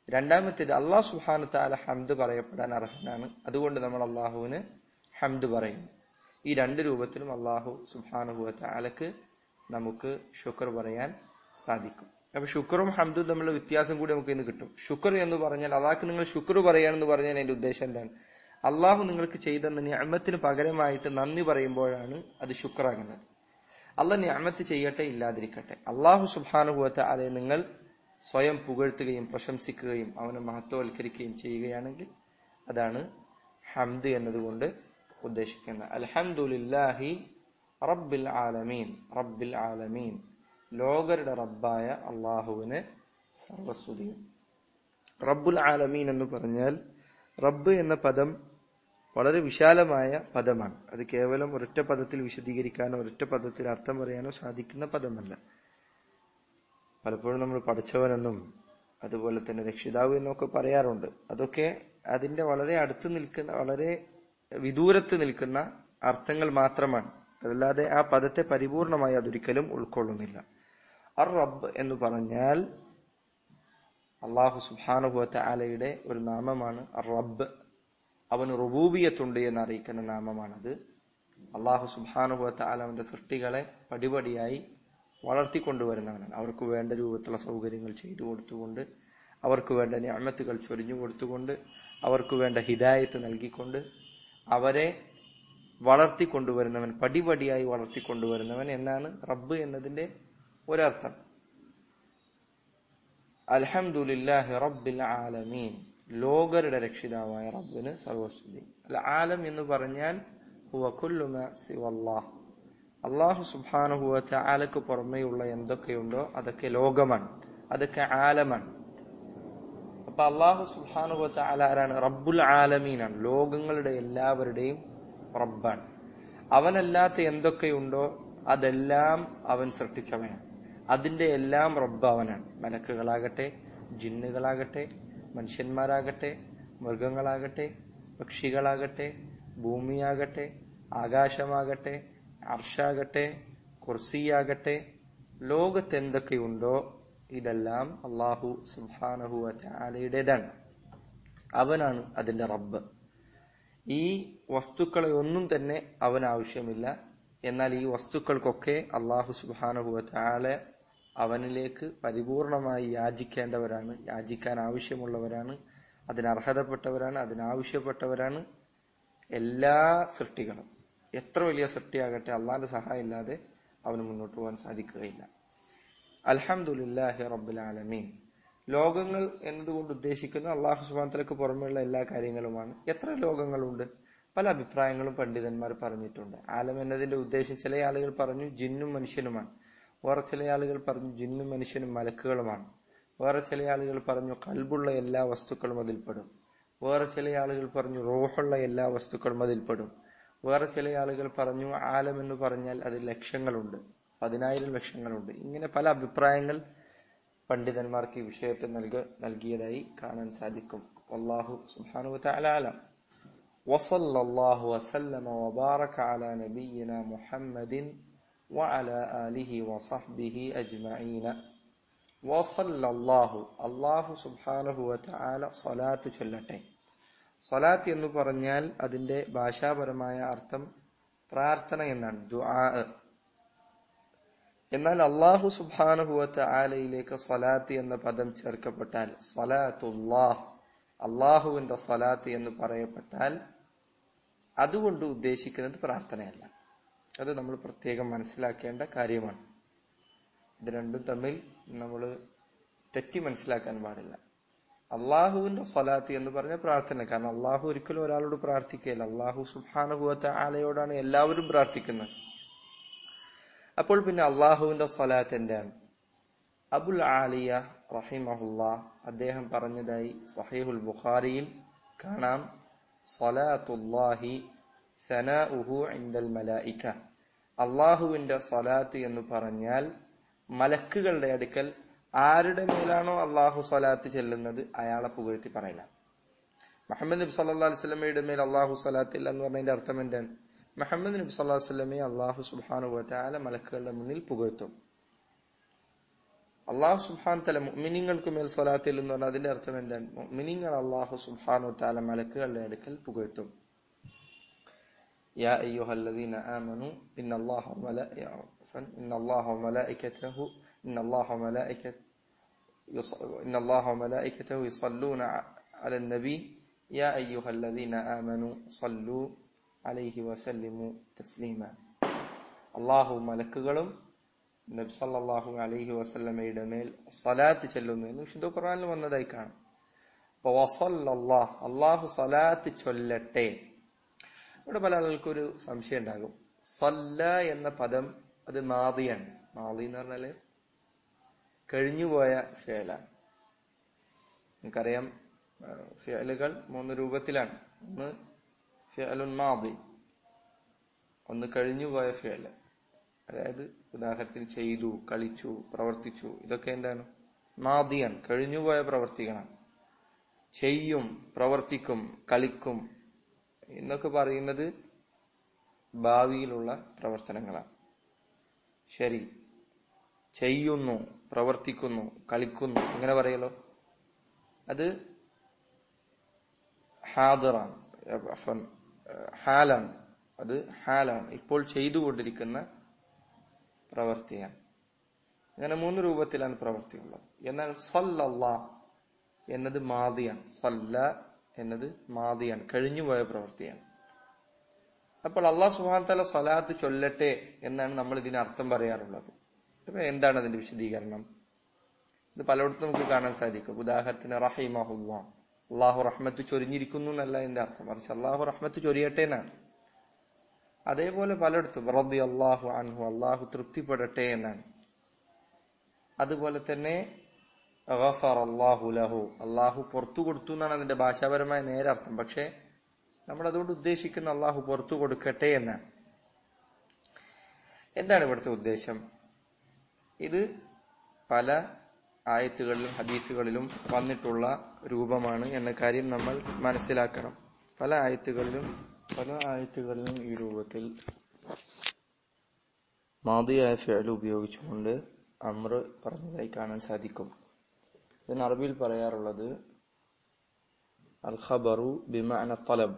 രണ്ടാമത്തേത് അള്ളാഹു സുഹാനു താല ഹംദ് പറയപ്പെടാൻ അർഹനാണ് അതുകൊണ്ട് നമ്മൾ അള്ളാഹുവിന് ഹംദ് പറയുന്നു ഈ രണ്ട് രൂപത്തിലും അള്ളാഹു സുഹാനുഭവ താലക്ക് നമുക്ക് ഷുക്കർ പറയാൻ സാധിക്കും അപ്പൊ ഷുക്കറും ഹംദും തമ്മിലുള്ള വ്യത്യാസം കൂടി നമുക്ക് ഇന്ന് കിട്ടും ഷുക്കർ എന്ന് പറഞ്ഞാൽ അള്ളാഹ്ക്ക് നിങ്ങൾ ഷുക്കർ പറയാണെന്ന് പറഞ്ഞാൽ അതിന്റെ ഉദ്ദേശം എന്താണ് അള്ളാഹു നിങ്ങൾക്ക് ചെയ്ത ഞാമത്തിന് പകരമായിട്ട് നന്ദി പറയുമ്പോഴാണ് അത് ശുക്രാകുന്നത് അള്ളാഹ് ഞാമത്ത് ചെയ്യട്ടെ ഇല്ലാതിരിക്കട്ടെ അള്ളാഹു സുബാനുഭവത്തെ അതെ നിങ്ങൾ സ്വയം പുകഴ്ത്തുകയും പ്രശംസിക്കുകയും അവനെ മഹത്വവൽക്കരിക്കുകയും ചെയ്യുകയാണെങ്കിൽ അതാണ് ഹംദ് എന്നതുകൊണ്ട് ഉദ്ദേശിക്കുന്നത് അൽഹംദുലില്ലാഹി റബ്ബിൽ ആലമീൻ റബ്ബിൽ ആലമീൻ ലോകരുടെ റബ്ബായ അള്ളാഹുവിന് സർവസ്തുതിയും റബ്ബുൽ ആലമീൻ എന്ന് പറഞ്ഞാൽ റബ്ബ് എന്ന പദം വളരെ വിശാലമായ പദമാണ് അത് കേവലം ഒരൊറ്റ പദത്തിൽ വിശദീകരിക്കാനോ ഒരൊറ്റ പദത്തിൽ അർത്ഥം പറയാനോ സാധിക്കുന്ന പദമല്ല പലപ്പോഴും നമ്മൾ പഠിച്ചവനെന്നും അതുപോലെ തന്നെ രക്ഷിതാവ് എന്നൊക്കെ പറയാറുണ്ട് അതൊക്കെ അതിന്റെ വളരെ അടുത്ത് നിൽക്കുന്ന വളരെ വിദൂരത്ത് നിൽക്കുന്ന അർത്ഥങ്ങൾ മാത്രമാണ് അതല്ലാതെ ആ പദത്തെ പരിപൂർണമായി അതൊരിക്കലും ഉൾക്കൊള്ളുന്നില്ല അർ റബ്ബ് എന്ന് പറഞ്ഞാൽ അള്ളാഹു സുബാനുഭവത്തെ ആലയുടെ ഒരു നാമമാണ് അർ റബ്ബ് അവന് റുബൂബിയത്തുണ്ട് എന്ന് അറിയിക്കുന്ന നാമമാണത് അള്ളാഹു സുബാനുഭവത്തെ ആല അവന്റെ സൃഷ്ടികളെ പടിപടിയായി വളർത്തിക്കൊണ്ടുവരുന്നവനാണ് അവർക്ക് വേണ്ട രൂപത്തിലുള്ള സൗകര്യങ്ങൾ ചെയ്തു കൊടുത്തുകൊണ്ട് അവർക്ക് വേണ്ട ഞാമത്തുകൾ ചൊരിഞ്ഞു കൊടുത്തുകൊണ്ട് അവർക്ക് വേണ്ട ഹിദായത്ത് നൽകിക്കൊണ്ട് അവരെ വളർത്തിക്കൊണ്ടുവരുന്നവൻ പടിപടിയായി വളർത്തിക്കൊണ്ടുവരുന്നവൻ എന്നാണ് റബ്ബ് എന്നതിന്റെ ഒരർത്ഥം അൽഹംദുലില്ലാഹി റബ്ബിൽ ആലമീൻ ലോകരുടെ രക്ഷിതാവായ റബ്ബിന് സർവസ്തുതി അല്ല ആലം എന്ന് പറഞ്ഞാൽ ഹുവ കുല്ലു മാ സിവല്ലാഹ് അള്ളാഹു സുബാനുഹുവ ആലക്ക് പുറമെയുള്ള എന്തൊക്കെയുണ്ടോ അതൊക്കെ ലോകമാണ് അതൊക്കെ ആലമാണ് അപ്പൊ അള്ളാഹു സുബാനുഹുവ ആല ആരാണ് റബ്ബുൽ ആലമീനാണ് ലോകങ്ങളുടെ എല്ലാവരുടെയും റബ്ബാണ് അവനല്ലാത്ത എന്തൊക്കെയുണ്ടോ അതെല്ലാം അവൻ സൃഷ്ടിച്ചവനാണ് അതിന്റെ എല്ലാം റബ്ബ് അവനാണ് മലക്കുകളാകട്ടെ ജിന്നുകളാകട്ടെ മനുഷ്യന്മാരാകട്ടെ മൃഗങ്ങളാകട്ടെ പക്ഷികളാകട്ടെ ഭൂമിയാകട്ടെ ആകാശമാകട്ടെ അർഷാകട്ടെ കുർസിയാകട്ടെ ലോകത്ത് എന്തൊക്കെയുണ്ടോ ഇതെല്ലാം അള്ളാഹു സുബാനഹു ആലയുടേതാണ് അവനാണ് അതിന്റെ റബ്ബ് ഈ വസ്തുക്കളെ ഒന്നും തന്നെ അവൻ ആവശ്യമില്ല എന്നാൽ ഈ വസ്തുക്കൾക്കൊക്കെ അള്ളാഹു സുബാനഹുവ ആല അവനിലേക്ക് പരിപൂർണമായി യാചിക്കേണ്ടവരാണ് യാചിക്കാൻ ആവശ്യമുള്ളവരാണ് അതിനർഹതപ്പെട്ടവരാണ് അതിനാവശ്യപ്പെട്ടവരാണ് എല്ലാ സൃഷ്ടികളും എത്ര വലിയ സൃഷ്ടിയാകട്ടെ അള്ളാന്റെ സഹായം ഇല്ലാതെ അവന് മുന്നോട്ട് പോകാൻ സാധിക്കുകയില്ല അൽഹംദുലില്ലാഹി റബ്ബുൽ ആലമീൻ ലോകങ്ങൾ എന്നതുകൊണ്ട് ഉദ്ദേശിക്കുന്ന അള്ളാഹു സുബാന്തലക്ക് പുറമെയുള്ള എല്ലാ കാര്യങ്ങളുമാണ് എത്ര ലോകങ്ങളുണ്ട് പല അഭിപ്രായങ്ങളും പണ്ഡിതന്മാർ പറഞ്ഞിട്ടുണ്ട് ആലം എന്നതിന്റെ ഉദ്ദേശം ചില ആളുകൾ പറഞ്ഞു ജിന്നും മനുഷ്യനുമാണ് വേറെ ചില ആളുകൾ പറഞ്ഞു ജിന്നും മനുഷ്യനും മലക്കുകളുമാണ് വേറെ ചില ആളുകൾ പറഞ്ഞു കൽബുള്ള എല്ലാ വസ്തുക്കളും അതിൽപ്പെടും വേറെ ചില ആളുകൾ പറഞ്ഞു റോഹുള്ള എല്ലാ വസ്തുക്കളും അതിൽപ്പെടും വേറെ ചില ആളുകൾ പറഞ്ഞു ആലം എന്ന് പറഞ്ഞാൽ അത് ലക്ഷങ്ങളുണ്ട് പതിനായിരം ലക്ഷങ്ങളുണ്ട് ഇങ്ങനെ പല അഭിപ്രായങ്ങൾ പണ്ഡിതന്മാർക്ക് ഈ വിഷയത്തിൽ നൽക നൽകിയതായി കാണാൻ സാധിക്കും അള്ളാഹു സുബാനു ആലം وصلى الله وسلم وبارك على نبينا محمد وعلى آله وصحبه أجمعين وصلى الله الله سبحانه وتعالى صلاة ചൊല്ലട്ടെ സ്വലാത്ത് എന്ന് പറഞ്ഞാൽ അതിന്റെ ഭാഷാപരമായ അർത്ഥം പ്രാർത്ഥന എന്നാണ് ദുആ എന്നാൽ അള്ളാഹു സുബാനുഭവത്തെ ആലയിലേക്ക് സ്വലാത്ത് എന്ന പദം ചേർക്കപ്പെട്ടാൽ സ്വലാത്തുല്ലാഹ് അള്ളാഹുവിന്റെ സ്വലാത്ത് എന്ന് പറയപ്പെട്ടാൽ അതുകൊണ്ട് ഉദ്ദേശിക്കുന്നത് പ്രാർത്ഥനയല്ല അത് നമ്മൾ പ്രത്യേകം മനസ്സിലാക്കേണ്ട കാര്യമാണ് ഇത് രണ്ടും തമ്മിൽ നമ്മൾ തെറ്റി മനസ്സിലാക്കാൻ പാടില്ല അള്ളാഹുവിന്റെ സ്വലാത്ത് എന്ന് പറഞ്ഞ പ്രാർത്ഥന കാരണം അള്ളാഹു ഒരിക്കലും ഒരാളോട് പ്രാർത്ഥിക്കുകയില്ല അള്ളാഹു സുബാനുഭവത്തെ ആലയോടാണ് എല്ലാവരും പ്രാർത്ഥിക്കുന്നത് അപ്പോൾ പിന്നെ അള്ളാഹുവിന്റെ സ്വലാത്ത് എന്താണ് അബുൽ ആലിയ റഹിമഹുല്ല അദ്ദേഹം പറഞ്ഞതായി സഹീഹുൽ ബുഖാരിയിൽ കാണാം സ്വലാത്തുല്ലാഹി സനാഉഹു ഇൻദൽ മലായിക്ക അള്ളാഹുവിന്റെ സ്വലാത്ത് എന്ന് പറഞ്ഞാൽ മലക്കുകളുടെ അടുക്കൽ ആരുടെ മേലാണോ അള്ളാഹു സ്വലാത്ത് ചെല്ലുന്നത് അയാളെ പുകഴ്ത്തി പറയില്ല മുഹമ്മദ് നബി സല്ലാ അലിസ്ലമയുടെ മേൽ അള്ളാഹു സ്വലാത്ത് ഇല്ല എന്ന് പറഞ്ഞതിന്റെ അർത്ഥം എന്താണ് മുഹമ്മദ് നബി സല്ലാ വസ്ലമയെ അള്ളാഹു സുബാനുഭവത്തെ ആല മലക്കുകളുടെ മുന്നിൽ പുകഴ്ത്തും അള്ളാഹു സുബ്ഹാൻ തല മുഅ്മിനീങ്ങൾക്ക് മേൽ സ്വലാത്തിൽ എന്ന് പറഞ്ഞാൽ അതിന്റെ അർത്ഥം എന്താണ് മുഅ്മിനീങ്ങൾ അള്ളാഹു സുബ്ഹാനു തആല മലക്കുകളുടെ അടുക്കൽ പുകഴ്ത്തും يا أيها الذين آمنوا إن الله وملائكته إن الله وملائكته إن الله وملائكته إن الله وملائكته يصلون على النبي يا أيها الذين آمنوا صلوا عليه وسلموا تسليما الله മലക്കുകളും നബി സല്ലല്ലാഹു അലൈഹി വസല്ലമയുടെ മേൽ സലാത്ത് ചെല്ലുന്നു എന്ന് വിശുദ്ധ ഖുർആനിൽ വന്നതായി കാണാം അപ്പൊ വസല്ലല്ലാഹ് അള്ളാഹു സലാത്ത് ചൊല്ലട്ടെ ഇവിടെ പല ആളുകൾക്കും ഒരു സംശയം ഉണ്ടാകും സല്ല എന്ന പദം അത് മാതിയാണ് മാതി എന്ന് പറഞ്ഞാല് കഴിഞ്ഞുപോയ ഫേലാണ് നമുക്കറിയാം ഫേലുകൾ മൂന്ന് രൂപത്തിലാണ് ഒന്ന് ഫേലുൻ മാതി ഒന്ന് കഴിഞ്ഞുപോയ ഫേല് അതായത് ഉദാഹരണത്തിന് ചെയ്തു കളിച്ചു പ്രവർത്തിച്ചു ഇതൊക്കെ എന്താണ് മാതിയാണ് കഴിഞ്ഞുപോയ പ്രവർത്തികളാണ് ചെയ്യും പ്രവർത്തിക്കും കളിക്കും എന്നൊക്കെ പറയുന്നത് ഭാവിയിലുള്ള പ്രവർത്തനങ്ങളാണ് ശരി ചെയ്യുന്നു പ്രവർത്തിക്കുന്നു കളിക്കുന്നു ഇങ്ങനെ പറയലോ അത് ഹാദറാണ് ഹാലാണ് അത് ഹാലാണ് ഇപ്പോൾ ചെയ്തുകൊണ്ടിരിക്കുന്ന പ്രവർത്തിയാണ് അങ്ങനെ മൂന്ന് രൂപത്തിലാണ് പ്രവർത്തിയുള്ളത് എന്നാൽ സല്ലല്ലാ എന്നത് മാതിയാണ് സല്ല എന്നത് മാതിയാണ് കഴിഞ്ഞുപോയ പ്രവൃത്തിയാണ് അപ്പോൾ അള്ളാഹ് സുഹാൻ തല സ്വലാത്ത് ചൊല്ലട്ടെ എന്നാണ് നമ്മൾ ഇതിന് അർത്ഥം പറയാറുള്ളത് അപ്പൊ എന്താണ് അതിന്റെ വിശദീകരണം ഇത് പലയിടത്തും നമുക്ക് കാണാൻ സാധിക്കും ഉദാഹരണത്തിന് റഹിമഹുല്ലാ അള്ളാഹു റഹ്മത്ത് ചൊരിഞ്ഞിരിക്കുന്നു എന്നല്ല എന്റെ അർത്ഥം മറിച്ച് അള്ളാഹു റഹ്മത്ത് ചൊരിയട്ടെ എന്നാണ് അതേപോലെ പലയിടത്തും റബ്ബി അള്ളാഹു അൻഹു അള്ളാഹു തൃപ്തിപ്പെടട്ടെ എന്നാണ് അതുപോലെ തന്നെ അള്ളാഹു ലഹു അള്ളാഹു പുറത്തു കൊടുത്തു എന്നാണ് അതിന്റെ ഭാഷാപരമായ നേരെ അർത്ഥം പക്ഷെ നമ്മൾ അതുകൊണ്ട് ഉദ്ദേശിക്കുന്ന അള്ളാഹു പുറത്തു കൊടുക്കട്ടെ എന്നാണ് എന്താണ് ഇവിടുത്തെ ഉദ്ദേശം ഇത് പല ആയത്തുകളിലും ഹദീസുകളിലും വന്നിട്ടുള്ള രൂപമാണ് എന്ന കാര്യം നമ്മൾ മനസ്സിലാക്കണം പല ആയത്തുകളിലും പല ആയത്തുകളിലും ഈ രൂപത്തിൽ മാതിയായ ഫേൽ ഉപയോഗിച്ചുകൊണ്ട് അമ്ര പറഞ്ഞതായി കാണാൻ സാധിക്കും ഇതിന് അറബിയിൽ പറയാറുള്ളത് അൽ ഖബറു ബിമഅന തലബ്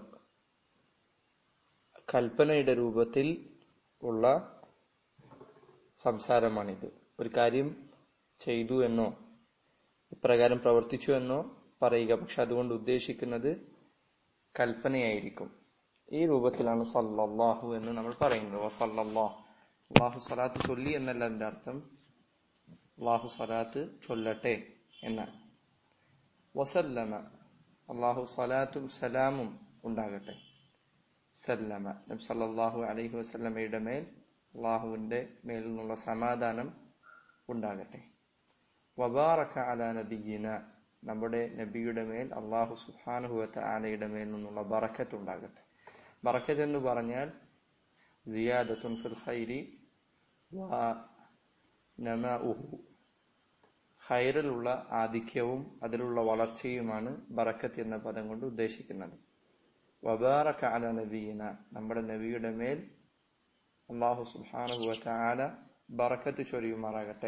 കൽപ്പനയുടെ രൂപത്തിൽ ഉള്ള സംസാരമാണിത് ഒരു കാര്യം ചെയ്തു എന്നോ ഇപ്രകാരം പ്രവർത്തിച്ചു എന്നോ പറയുക പക്ഷെ അതുകൊണ്ട് ഉദ്ദേശിക്കുന്നത് കൽപ്പനയായിരിക്കും ഈ രൂപത്തിലാണ് സല്ലല്ലാഹു എന്ന് നമ്മൾ പറയുന്നത് വസല്ലല്ലാഹ് അള്ളാഹു സ്വലാത്ത് ചൊല്ലി എന്നല്ല അതിന്റെ അർത്ഥം അള്ളാഹു സ്വലാത്ത് ചൊല്ലട്ടെ എന്നാണ് വസല്ലമ അള്ളാഹു സ്വലാത്തും സലാമും ഉണ്ടാകട്ടെ സല്ലമ നബി സല്ലല്ലാഹു അലൈഹി വസല്ലമയുടെ മേൽ അള്ളാഹുവിന്റെ മേൽ നിന്നുള്ള സമാധാനം ഉണ്ടാകട്ടെ വബാറക അല നബിയിന നമ്മുടെ നബിയുടെ മേൽ അള്ളാഹു സുഹാനുഹുവത്ത ആലയുടെ മേൽ നിന്നുള്ള ബറക്കത്ത് ഉണ്ടാകട്ടെ ബറക്കത്ത് എന്ന് പറഞ്ഞാൽ സിയാദത്തുൻ ഫിൽ ഖൈരി വ നമഉഹു ഖൈറിലുള്ള ആധിക്യവും അതിലുള്ള വളർച്ചയുമാണ് ബറക്കത്ത് എന്ന പദം കൊണ്ട് ഉദ്ദേശിക്കുന്നത് വബാറക അല നബീന നമ്മുടെ നബിയുടെ മേൽ അള്ളാഹു സുബ്ഹാനഹുവത്ത ആല ബറക്കത്ത് ചൊരിയുമാറാകട്ടെ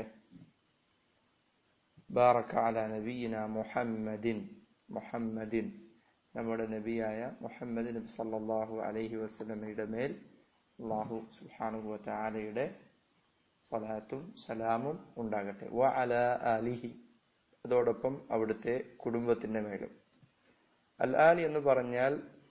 ബാറക അല നബീന മുഹമ്മദിൻ മുഹമ്മദിൻ നമ്മുടെ നബിയായ മുഹമ്മദ് നബി സല്ലല്ലാഹു അലൈഹി വസല്ലമയുടെ മേൽ അള്ളാഹു സുബ്ഹാനഹുവത്ത ആലയുടെ സലാത്തും സലാമും ഉണ്ടാകട്ടെ വ അല അലിഹി അതോടൊപ്പം അവിടുത്തെ കുടുംബത്തിന്റെ മേലും അൽ ആലി എന്ന് പറഞ്ഞാൽ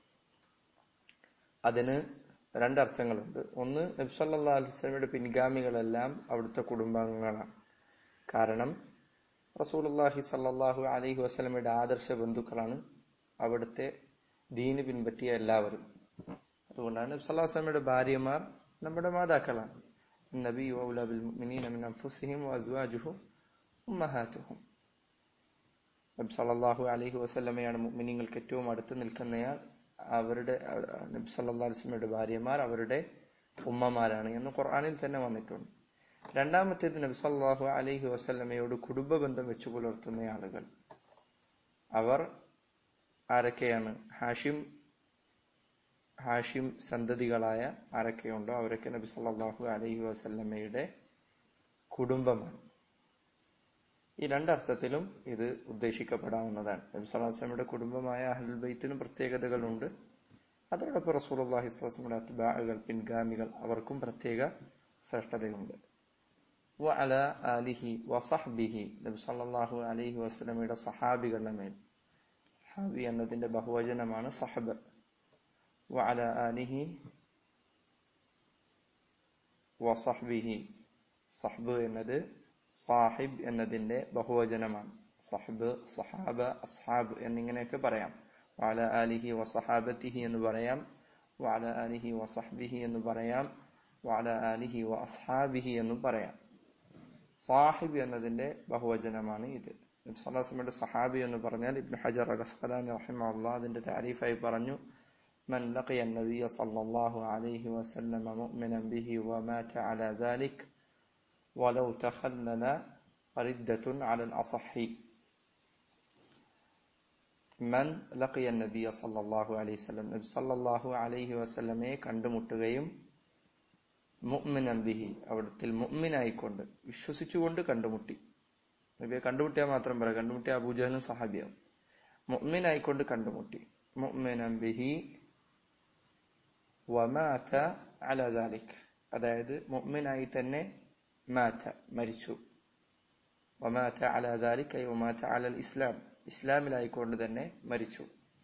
അതിന് രണ്ടർത്ഥങ്ങളുണ്ട് ഒന്ന് നബ്സല്ലാ അലിസ്ലമിയുടെ പിൻഗാമികളെല്ലാം അവിടുത്തെ കുടുംബാംഗങ്ങളാണ് കാരണം റസൂലുല്ലാഹി സല്ലാഹു അലൈഹി വസ്ലമയുടെ ആദർശ ബന്ധുക്കളാണ് അവിടുത്തെ ദീന് പിൻപറ്റിയ എല്ലാവരും അതുകൊണ്ടാണ് നബ്സല്ലാ വസ്ലമയുടെ ഭാര്യമാർ നമ്മുടെ മാതാക്കളാണ് النبي أولى بالمؤمنين من أنفسهم وأزواجه أمهاتهم നബി സല്ലല്ലാഹു അലൈഹി വസല്ലമയാണ് മുഅ്മിനീങ്ങൾക്ക് ഏറ്റവും അടുത്ത് നിൽക്കുന്നയാൾ അവരുടെ നബി സല്ലല്ലാഹു അലൈഹി വസല്ലമയുടെ ഭാര്യമാർ അവരുടെ ഉമ്മമാരാണ് എന്ന് ഖുർആനിൽ തന്നെ വന്നിട്ടുണ്ട് രണ്ടാമത്തേത് നബി സല്ലല്ലാഹു അലൈഹി വസല്ലമയോട് കുടുംബ ബന്ധം വെച്ചു പുലർത്തുന്ന ആളുകൾ അവർ ആരൊക്കെയാണ് ഹാഷിം ഹാഷിം സന്തതികളായ ആരൊക്കെയുണ്ടോ അവരൊക്കെ നബി സല്ലല്ലാഹു അലൈഹി വസല്ലമയുടെ കുടുംബമാണ് ഈ രണ്ടർത്ഥത്തിലും ഇത് ഉദ്ദേശിക്കപ്പെടാവുന്നതാണ് നബി സ്വലാസ്ലമിയുടെ കുടുംബമായ അഹ്ലുൽ ബൈത്തിനും പ്രത്യേകതകളുണ്ട് അതോടൊപ്പം റസൂലുള്ളാഹി സ്വലാസ്ലമിയുടെ അത്ബാഹുകൾ പിൻഗാമികൾ അവർക്കും പ്രത്യേക ശ്രേഷ്ഠതയുണ്ട് വഅല ആലിഹി വസഹ്ബിഹി നബി സല്ലല്ലാഹു അലൈഹി വസല്ലമയുടെ സഹാബികളുടെ മേൽ സഹാബി എന്നതിന്റെ ബഹുവചനമാണ് സഹബ് വഅല ആലിഹി വസഹ്ബിഹി സഹബ് എന്നത് സാഹിബ് എന്നതിന്റെ ബഹുവചനമാണ് സഹബ് സഹാബ അസ്ഹാബ് എന്നിങ്ങനെയൊക്കെ പറയാം വാല ആലിഹി വസഹാബത്തിഹി എന്ന് പറയാം വാല ആലിഹി വസഹ്ബിഹി എന്ന് പറയാം വാല ആലിഹി വ അസ്ഹാബിഹി എന്നും പറയാം സാഹിബ് എന്നതിന്റെ ബഹുവചനമാണ് ഇത് നബ്സല്ലാസ്മയുടെ സഹാബി എന്ന് പറഞ്ഞാൽ ഇബ്നു ഹജർ അഗസ്ഖലാൻ റഹിമഹുല്ലാ അതിന്റെ താരീഫായി പറഞ്ഞു من لقي النبي صلى الله عليه وسلم مؤمنا به ومات على ذلك ولو تخلل ردة على الأصح من لقي النبي صلى الله عليه وسلم നബി സല്ലല്ലാഹു അലൈഹി വസല്ലമയെ കണ്ടുമുട്ടുകയും മുഅ്മിനൻ ബിഹി അവിടത്തിൽ മുഅ്മിനായിക്കൊണ്ട് വിശ്വസിച്ചുകൊണ്ട് കണ്ടുമുട്ടി നബിയെ കണ്ടുമുട്ടിയാൽ മാത്രം പറയാം കണ്ടുമുട്ടിയ അബൂജഹലും സഹാബിയാവും മുഅ്മിനായിക്കൊണ്ട് കണ്ടുമുട്ടി മുഅ്മിനൻ ബിഹി വമാത അല ദാലിക് അതായത് മുഅ്മിനായി തന്നെ മാത മരിച്ചു വമാത അല ദാലിക് ഐ വമാത അല ഇസ്ലാം ഇസ്ലാമിലായിക്കൊണ്ട് തന്നെ മരിച്ചു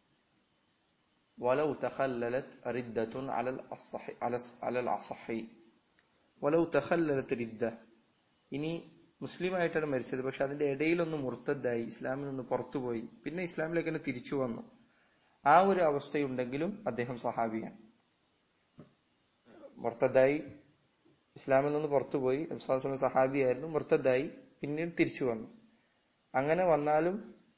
ولو تخللت ردة على الأصح على على الأصح ولو تخللت ردة ഇനി മുസ്ലിം ആയിട്ടാണ് മരിച്ചത് പക്ഷെ അതിന്റെ ഇടയിലൊന്ന് മുർത്തദ്ദായി ഇസ്ലാമിൽ നിന്ന് പുറത്തുപോയി പിന്നെ ഇസ്ലാമിലേക്ക് തന്നെ തിരിച്ചു വന്നു ആ ഒരു അവസ്ഥയുണ്ടെങ്കിലും അദ്ദേഹം സഹാബിയാണ് മുർത്തദ്ദായി ഇസ്ലാമിൽ നിന്ന് പുറത്തുപോയി നബ്സാസ്ലം സഹാബിയായിരുന്നു മുർത്തദ്ദായി പിന്നീട് തിരിച്ചു വന്നു അങ്ങനെ വന്നാലും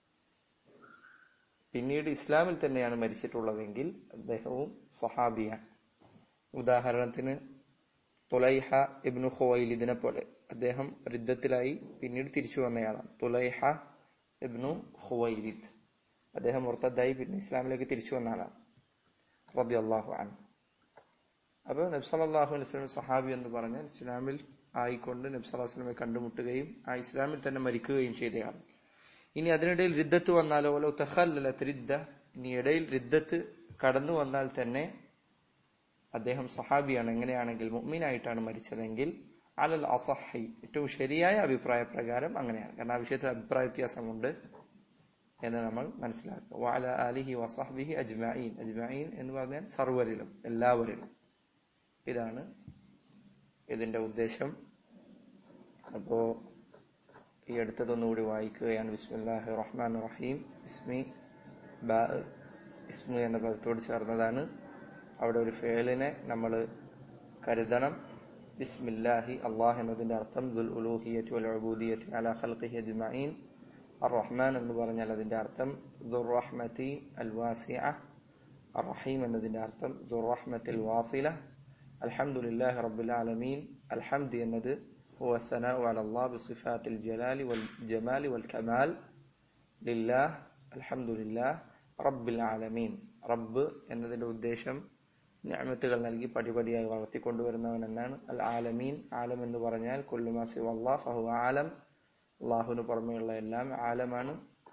പിന്നീട് ഇസ്ലാമിൽ തന്നെയാണ് മരിച്ചിട്ടുള്ളതെങ്കിൽ അദ്ദേഹവും സഹാബിയാണ് ഉദാഹരണത്തിന് തുലൈഹ ഇബ്നു ഖുവൈലിദിനെ പോലെ അദ്ദേഹം റിദ്ധത്തിലായി പിന്നീട് തിരിച്ചു വന്നയാളാണ് തുലൈഹ ഇബ്നു ഖുവൈലിദ് അദ്ദേഹം മുർത്തദ്ദായി പിന്നെ ഇസ്ലാമിലേക്ക് തിരിച്ചു വന്ന ആളാണ് റബി അള്ളാഹു അൻ അപ്പോൾ നബ്സലാഹു അലൈഹി സ്വലം സഹാബി എന്ന് പറഞ്ഞാൽ ഇസ്ലാമിൽ ആയിക്കൊണ്ട് നബ്സല്ലാ വസ്ലമെ കണ്ടുമുട്ടുകയും ആ ഇസ്ലാമിൽ തന്നെ മരിക്കുകയും ചെയ്തയാൾ ഇനി അതിനിടയിൽ റിദ്ദത്ത് വന്നാലോ അല്ലോ തഹല്ല റിദ്ദ ഇനി ഇടയിൽ റിദ്ദത്ത് കടന്നു വന്നാൽ തന്നെ അദ്ദേഹം സഹാബിയാണ് എങ്ങനെയാണെങ്കിൽ മുഅ്മിനായിട്ടാണ് മരിച്ചതെങ്കിൽ അലൽ അസഹി ഏറ്റവും ശരിയായ അഭിപ്രായ പ്രകാരം അങ്ങനെയാണ് കാരണം ആ വിഷയത്തിൽ അഭിപ്രായ വ്യത്യാസമുണ്ട് എന്ന് നമ്മൾ മനസ്സിലാക്കുക വാല അലിഹി വസഹബിഹി അജ്മഈൻ അജ്മഈൻ എന്ന് പറഞ്ഞാൽ സർവരിലും എല്ലാവരിലും ഇതാണ് ഇതിന്റെ ഉദ്ദേശം അപ്പോ ഈ അടുത്തതൊന്നുകൂടി വായിക്കുകയാണ് ബിസ്മില്ലാഹി റഹ്മാൻ റഹീം ഇസ്മി ബാ ഇസ്മി എന്ന പദത്തോട് ചേർന്നതാണ് അവിടെ ഒരു ഫേലിനെ നമ്മൾ കരുതണം ബിസ്മില്ലാഹി അള്ളാഹ് എന്നതിന്റെ അർത്ഥം ദുൽ ഉലൂഹിയത്ത് വൽ ഉബൂദിയത്ത് അലാ ഖൽഖിഹി അജ്മഈൻ അർ-റഹ്മാൻ എന്ന് പറഞ്ഞാൽ അതിന്റെ അർത്ഥം ദുർറഹ്മതി അൽ വാസിഅ അർ-റഹീം എന്നതിന്റെ അർത്ഥം ദുർറഹ്മത്തിൽ വാസില അൽഹംദുലില്ലാഹി റബ്ബിൽ ആലമീൻ അൽഹംദ് എന്നത് هو الثناء على الله بصفات الجلال والجمال والكمال لله الحمد لله رب العالمين റബ്ബ് എന്നതിന്റെ ഉദ്ദേശം ഞാമത്തുകൾ നൽകി പടിപടിയായി വളർത്തിക്കൊണ്ടുവരുന്നവൻ എന്നാണ് അൽ ആലമീൻ ആലം എന്ന് പറഞ്ഞാൽ കൊല്ലുമാസി അള്ളാഹ് ഫഹു ആലം അള്ളാഹുവിന് പുറമെയുള്ള എല്ലാം ആലമാണ്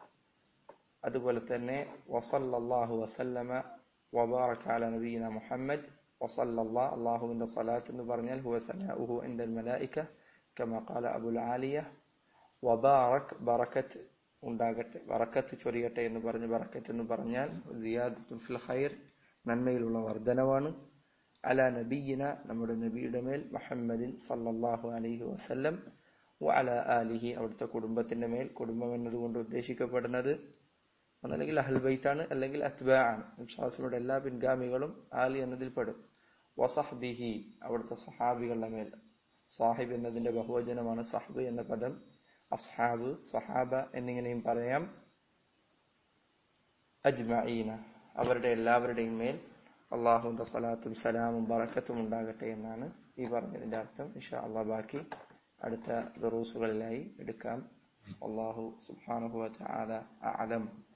അതുപോലെ തന്നെ വസല്ലാഹു വസല്ലമ വബാറക അല നബീന മുഹമ്മദ് വസല്ലല്ലാ അള്ളാഹുവിന്റെ സലാത്ത് എന്ന് പറഞ്ഞാൽ ഹുവ സനാഉഹു ഇൻദൽ മലായിക കമ ഖാല അബുൽ ആലിയ വബാറക് ബറക്കത്ത് ഉണ്ടാകട്ടെ ബറക്കത്ത് ചൊരിയട്ടെ എന്ന് പറഞ്ഞ് ബറക്കത്ത് എന്ന് പറഞ്ഞാൽ സിയാദത്തുൽ ഫിൽ ഖൈർ നന്മയിലുള്ള വർധനവാണ് അല നബീന നമ്മുടെ നബിയുടെ മേൽ മുഹമ്മദിൻ സല്ലല്ലാഹു അലൈഹി വസല്ലം വഅല ആലിഹി അവിടുത്തെ കുടുംബത്തിന്റെ മേൽ കുടുംബം എന്നതുകൊണ്ട് ഉദ്ദേശിക്കപ്പെടുന്നത് ഒന്നല്ലെങ്കിൽ അഹൽ ബൈത്താണ് അല്ലെങ്കിൽ അത്ബാ ആണ് വിശ്വാസികളുടെ എല്ലാ പിൻഗാമികളും ആലി എന്നതിൽ പെടും വസഹ്ബിഹി അവിടുത്തെ സഹാബികളുടെ മേൽ സാഹിബ് എന്നതിന്റെ ബഹുവചനമാണ് സഹബ് എന്ന പദം അസ്ഹാബ് സഹാബ എന്നിങ്ങനെയും പറയാം അജ്മഈന അവരുടെ എല്ലാവരുടെയും മേൽ അള്ളാഹുന്റെ സലാത്തും സലാമും ബറക്കത്തും ഉണ്ടാകട്ടെ എന്നാണ് ഈ പറഞ്ഞതിന്റെ അർത്ഥം ഇഷാ അള്ളാഹ് ബാക്കി അടുത്ത ദറൂസുകളിലായി എടുക്കാം അള്ളാഹു സുബ്ഹാനഹു വ തആല അഅലം